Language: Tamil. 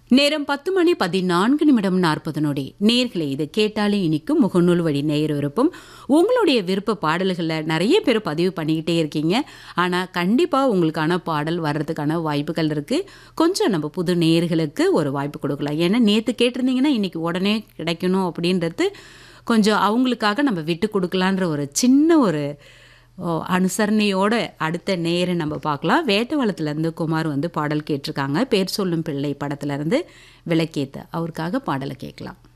நேரம் பத்து மணி பதினான்கு நிமிடம் நாற்பது நொடி நேர்களை இது கேட்டாலே இனிக்கும் முகநூல் வழி நேயர் விருப்பம் உங்களுடைய விருப்ப பாடல்களில் நிறைய பேர் பதிவு பண்ணிக்கிட்டே இருக்கீங்க ஆனால் கண்டிப்பாக உங்களுக்கான பாடல் வர்றதுக்கான வாய்ப்புகள் இருக்குது கொஞ்சம் நம்ம புது நேயர்களுக்கு ஒரு வாய்ப்பு கொடுக்கலாம் ஏன்னா நேற்று கேட்டிருந்தீங்கன்னா இன்றைக்கி உடனே கிடைக்கணும் அப்படின்றது கொஞ்சம் அவங்களுக்காக நம்ம விட்டு கொடுக்கலான்ற ஒரு சின்ன ஒரு ஓ, அனுசரணையோட அடுத்த நேரை நம்ம பார்க்கலாம் வேட்டவளத்துலேருந்து குமார் வந்து பாடல் கேட்டிருக்காங்க பேர் சொல்லும் பிள்ளை படத்துலேருந்து விளக்கேத்த அவருக்காக பாடலை கேட்கலாம்